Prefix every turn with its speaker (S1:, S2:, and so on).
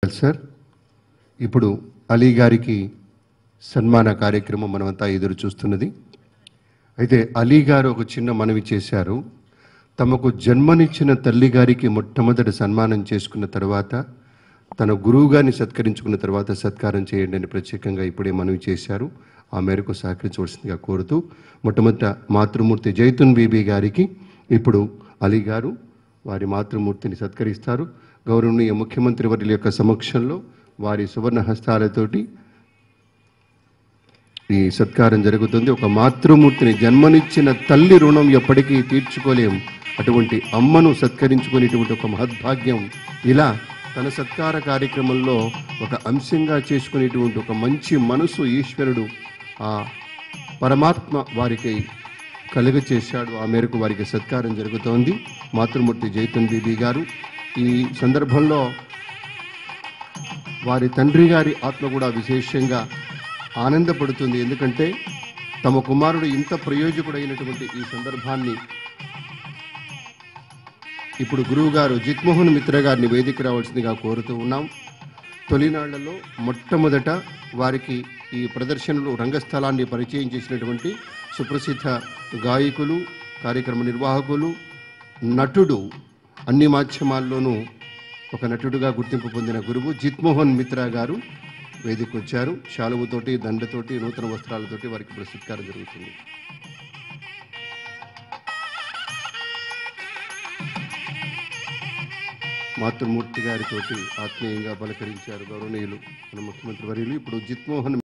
S1: sir ఇప్పుడు అలీ గారికి సన్మాన కార్యక్రమం మనమంతా ఎదురు చూస్తున్నది అయితే అలీ గారు ఒక చిన్న మనవి చేశారు తమకు జన్మనిచ్చిన తల్లి గారికి మొట్టమొదటి సన్మానం చేసుకున్న తర్వాత తన గురువు గారిని సత్కరించుకున్న తర్వాత సత్కారం చేయండి అని ప్రత్యేకంగా ఇప్పుడే మనవి చేశారు ఆ మేరకు సహకరించవలసిందిగా కోరుతూ మొట్టమొదట మాతృమూర్తి జైతున్ బీబీ గారికి ఇప్పుడు అలీ గారు వారి మాతృమూర్తిని సత్కరిస్తారు గౌరవనీయ ముఖ్యమంత్రి వర్యుల యొక్క సమక్షంలో వారి సువర్ణ హస్తాలతోటి ఈ సత్కారం జరుగుతుంది ఒక మాతృమూర్తిని జన్మనిచ్చిన తల్లి రుణం ఎప్పటికీ తీర్చుకోలేం అటువంటి అమ్మను సత్కరించుకునేటువంటి ఒక మహద్భాగ్యం ఇలా తన సత్కార కార్యక్రమంలో ఒక అంశంగా చేసుకునేటువంటి ఒక మంచి మనసు ఈశ్వరుడు ఆ పరమాత్మ వారికి కలుగ చేశాడు ఆ మేరకు వారికి సత్కారం జరుగుతోంది మాతృమూర్తి జైతన్ బీబీ గారు ఈ సందర్భంలో వారి తండ్రి గారి ఆత్మ కూడా విశేషంగా ఆనందపడుతుంది ఎందుకంటే తమ కుమారుడు ఇంత ప్రయోజకుడైనటువంటి ఈ సందర్భాన్ని ఇప్పుడు గురువు గారు జిత్మోహన్ మిత్ర గారిని వేదిక రావాల్సిందిగా కోరుతూ ఉన్నాం తొలినాళ్లలో మొట్టమొదట వారికి ఈ ప్రదర్శనలో రంగస్థలాన్ని పరిచయం చేసినటువంటి సుప్రసిద్ధ గాయకులు కార్యక్రమ నిర్వాహకులు నటుడు అన్ని మాధ్యమాల్లోనూ ఒక నటుడుగా గుర్తింపు పొందిన గురువు జిత్మోహన్ మిత్రా గారు వేదిక వచ్చారు శాలువుతోటి దండతోటి నూతన వస్త్రాలతోటి వారికి ఇప్పుడు సత్కారం జరుగుతుంది మాతృమూర్తి గారితోటి ఆత్మీయంగా పలకరించారు గౌరవనీయులు మన ముఖ్యమంత్రి వర్యులు ఇప్పుడు జిత్మోహన్